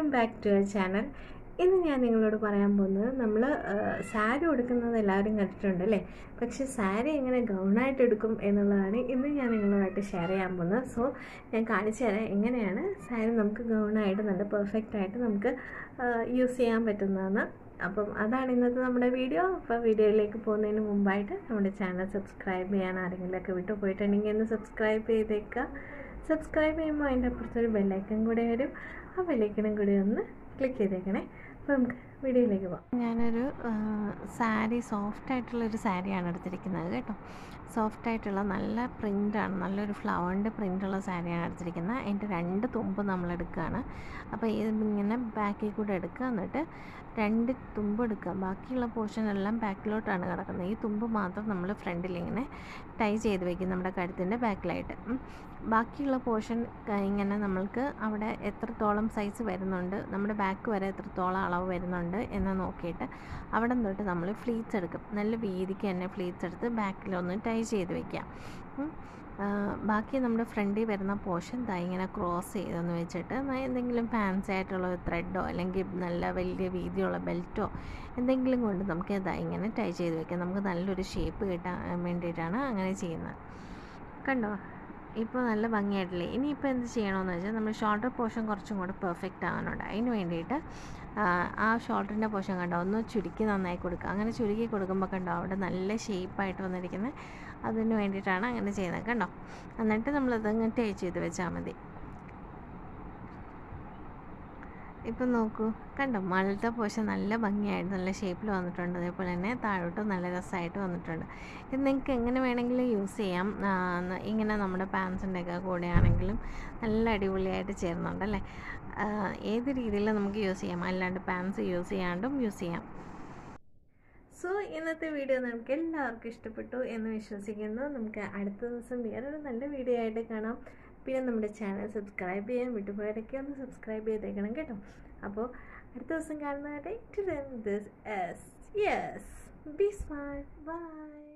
back to your channel ഇന്ന് ഞാൻ നിങ്ങളോട് പറയാൻ പോകുന്നത് നമ്മൾ സാരി ഉടുക്കുന്നത് എല്ലാവരും കണ്ടിട്ടുണ്ട് അല്ലേ പക്ഷെ സാരി എങ്ങനെ ഗൗണായിട്ട് എടുക്കും എന്നുള്ളതാണ് ഇന്ന് ഞാൻ നിങ്ങളുമായിട്ട് ഷെയർ ചെയ്യാൻ പോകുന്നത് സോ ഞാൻ കാണിച്ചു തരാം എങ്ങനെയാണ് സാരി നമുക്ക് ഗൗണായിട്ട് നല്ല പെർഫെക്റ്റ് ആയിട്ട് നമുക്ക് യൂസ് ചെയ്യാൻ പറ്റുന്നതെന്ന് അപ്പം അതാണ് ഇന്നത്തെ നമ്മുടെ വീഡിയോ അപ്പോൾ വീഡിയോയിലേക്ക് പോകുന്നതിന് മുമ്പായിട്ട് നമ്മുടെ ചാനൽ സബ്സ്ക്രൈബ് ചെയ്യാൻ ആരെങ്കിലുമൊക്കെ വിട്ടു പോയിട്ടുണ്ടെങ്കിൽ ഒന്ന് സബ്സ്ക്രൈബ് ചെയ്തേക്കുക സബ്സ്ക്രൈബ് ചെയ്യുമ്പോൾ അതിൻ്റെ അപ്പുറത്തൊരു ബെല്ലൈക്കൺ കൂടെ വരും ആ ബെല്ലൈക്കണും കൂടി ഒന്ന് ക്ലിക്ക് ചെയ്തേക്കണേ അപ്പോൾ നമുക്ക് വീഡിയോയിലേക്ക് പോകാം ഞാനൊരു സാരി സോഫ്റ്റ് ആയിട്ടുള്ളൊരു സാരിയാണ് എടുത്തിരിക്കുന്നത് കേട്ടോ സോഫ്റ്റ് ആയിട്ടുള്ള നല്ല പ്രിൻ്റാണ് നല്ലൊരു ഫ്ലവറിൻ്റെ പ്രിൻ്റുള്ള സാരിയാണ് എടുത്തിരിക്കുന്നത് അതിൻ്റെ രണ്ട് തുമ്പ് നമ്മൾ എടുക്കുകയാണ് അപ്പോൾ ഇത് ഇങ്ങനെ ബാക്കിൽ കൂടെ എടുക്കുക എന്നിട്ട് രണ്ട് തുമ്പ് എടുക്കുക ബാക്കിയുള്ള പോർഷൻ എല്ലാം ബാക്കിലോട്ടാണ് കിടക്കുന്നത് ഈ തുമ്പ് മാത്രം നമ്മൾ ഫ്രണ്ടിൽ ഇങ്ങനെ ടൈ ചെയ്ത് വെക്കും നമ്മുടെ കഴുത്തിൻ്റെ ബാക്കിലായിട്ട് ബാക്കിയുള്ള പോർഷൻ ഇങ്ങനെ നമ്മൾക്ക് അവിടെ എത്രത്തോളം സൈസ് വരുന്നുണ്ട് നമ്മുടെ ബാക്ക് വരെ എത്രത്തോളം അളവ് വരുന്നുണ്ട് എന്ന് നോക്കിയിട്ട് അവിടെ തൊട്ട് നമ്മൾ ഫ്ലീറ്റ്സ് എടുക്കും നല്ല വീതിക്ക് തന്നെ ഫ്ലീറ്റ്സ് എടുത്ത് ബാക്കിലൊന്ന് ടൈ ചെയ്ത് വെക്കാം ബാക്കി നമ്മുടെ ഫ്രണ്ടിൽ വരുന്ന പോർഷൻ ദാ ഇങ്ങനെ ക്രോസ് ചെയ്തെന്ന് വെച്ചിട്ട് എന്തെങ്കിലും ഫാൻസി ആയിട്ടുള്ള ഒരു ത്രെഡോ അല്ലെങ്കിൽ നല്ല വലിയ വീതിയുള്ള ബെൽറ്റോ എന്തെങ്കിലും കൊണ്ട് നമുക്ക് ഇതാ ഇങ്ങനെ ടൈ ചെയ്ത് വെക്കാം നമുക്ക് നല്ലൊരു ഷേപ്പ് കിട്ടാൻ വേണ്ടിയിട്ടാണ് അങ്ങനെ ചെയ്യുന്നത് കണ്ടോ ഇപ്പോൾ നല്ല ഭംഗിയായിട്ടില്ലേ ഇനിയിപ്പോൾ എന്ത് ചെയ്യണമെന്ന് വെച്ചാൽ നമ്മൾ ഷോൾഡർ പോർഷൻ കുറച്ചും കൂടെ പെർഫെക്റ്റ് ആകാനുണ്ട് അതിന് വേണ്ടിയിട്ട് ആ ഷോൾഡറിൻ്റെ പോർഷൻ കണ്ടോ ഒന്ന് ചുരുക്കി നന്നായി കൊടുക്കുക അങ്ങനെ ചുരുക്കി കൊടുക്കുമ്പോൾ കണ്ടോ അവിടെ നല്ല ഷേപ്പായിട്ട് വന്നിരിക്കുന്നത് അതിന് വേണ്ടിയിട്ടാണ് അങ്ങനെ ചെയ്യുന്നത് കണ്ടോ എന്നിട്ട് നമ്മളതങ്ങ് ടേ ചെയ്ത് വെച്ചാൽ മതി ഇപ്പം നോക്കൂ കണ്ടോ മഴത്തെ പോഷൻ നല്ല ഭംഗിയായിട്ട് നല്ല ഷേപ്പിൽ വന്നിട്ടുണ്ട് അതേപോലെ തന്നെ താഴോട്ട് നല്ല രസമായിട്ട് വന്നിട്ടുണ്ട് ഇത് നിങ്ങൾക്ക് എങ്ങനെ വേണമെങ്കിലും യൂസ് ചെയ്യാം ഇങ്ങനെ നമ്മുടെ പാൻസിൻ്റെ ഒക്കെ കൂടെ ആണെങ്കിലും നല്ല അടിപൊളിയായിട്ട് ചേരുന്നുണ്ട് അല്ലേ ഏത് രീതിയിൽ നമുക്ക് യൂസ് ചെയ്യാം അല്ലാണ്ട് പാൻസ് യൂസ് ചെയ്യാണ്ടും യൂസ് ചെയ്യാം സോ ഇന്നത്തെ വീഡിയോ നമുക്ക് എല്ലാവർക്കും ഇഷ്ടപ്പെട്ടു എന്ന് വിശ്വസിക്കുന്നു നമുക്ക് അടുത്ത ദിവസം വേറൊരു നല്ല വീഡിയോ ആയിട്ട് കാണാം പിന്നെ നമ്മുടെ ചാനൽ സബ്സ്ക്രൈബ് ചെയ്യാൻ വിട്ടുപോയതൊക്കെ ഒന്ന് സബ്സ്ക്രൈബ് ചെയ്തേക്കണം കേട്ടോ അപ്പോൾ അടുത്ത ദിവസം കാണുന്നവരെ to this yes be smart by